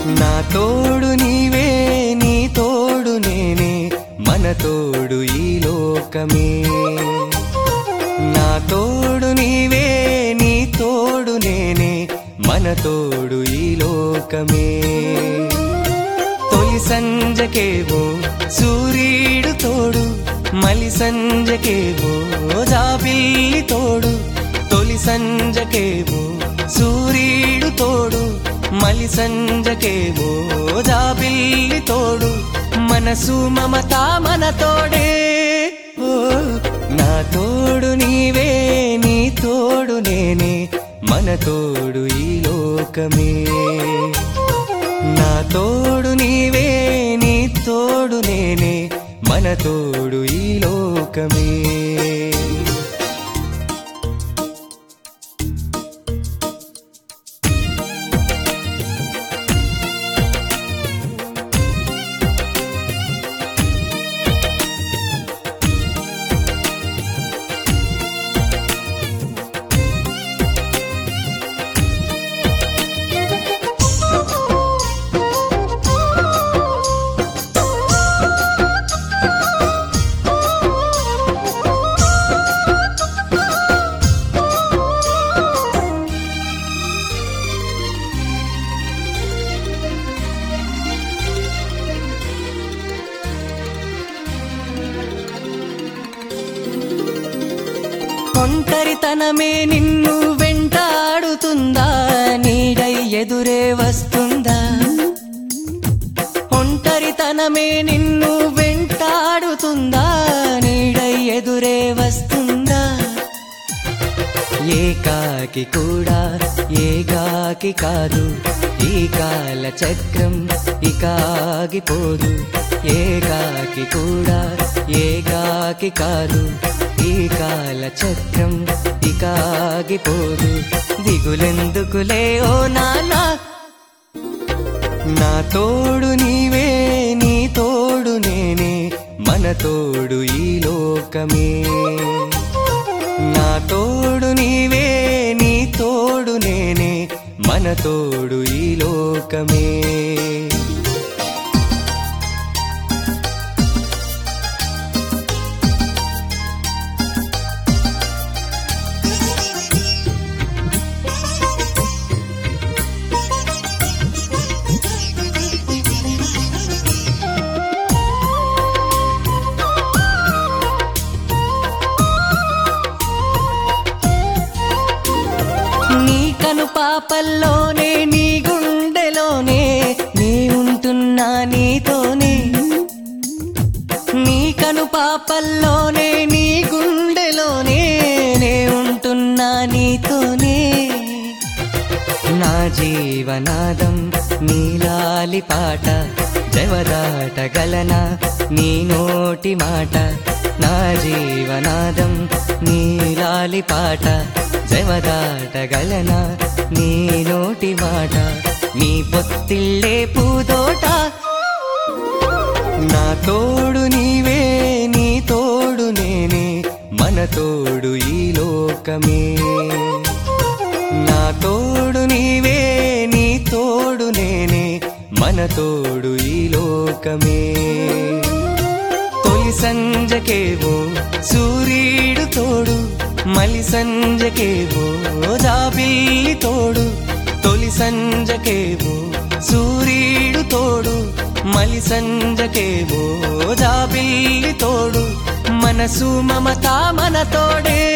నా తోడు నీవే నీ తోడు నేనే మన తోడు ఈ లోకమే నా తోడు నీవే నీ తోడు నేనే మన తోడు ఈ లోకమే తొలి సంజకేవో సూర్యుడు తోడు మలి సంజకేవో జాబిల్లి తోడు తొలి సంజకేవో సూర్యుడు తోడు మలి సంజకేవో జాబిల్లి తోడు మనసు మమత మన తోడే ఓ నా తోడు నీవే నీ తోడు నేనే మన తోడు ఈ లోకమే నా తోడు నీవే నీ తోడు నేనే మన తోడు ఈ లోకమే ఒంటరితనమే నిన్ను వెంటాడుతుందా నీడై ఎదురే వస్తుందా ఒంటరితనమే నిన్ను వెంటాడుతుందా నీడై ఎదురే వస్తుందా ఏకాకి కూడా ఏగాకి కాదు ఈ కాల చక్రం ఇక ఆగిపోదు ఏకాకి కూడా ఏగాకి కాదు ఈ కాల చక్రం ఇక ఆగిపోదు దిగులెందుకులే ఓ నానా నా తోడు నీవే నీ తోడు నేనే మన తోడు ఈ లోకమే నా తోడు నీవే నీ తోడు నేనే మన తోడు ఈ లోకమే నీ కను పాపల్లోనే నీ గుండెలోనే నీ ఉంటున్నా నీతోనే నీ కను పాపల్లోనే నీ గుండెలోనే నే ఉంటున్నా నీతోనే నా జీవనాదం నీలాలి పాట జవదాటగలనా నీ నోటి మాట నా జీవనాదం నీలాలి పాట జవదాటగలనా నీ నోటి మాట నీ పొత్తిళ్ళే పూదోట నా తోడు నీవే నీ తోడు నేనే మన తోడు ఈ లోకమే నా తోడు నీవే నీ తోడు నేనే మన తోడు ఈ లోకమే తొలి సంజకేవో సూర్యుడు తోడు మలి సంజకేవో జాబిల్లి తోడు తొలి సంజకేవో సూర్యుడు తోడు మలి సంజకేవో జాబిల్లి తోడు మనసు మమత మన తోడే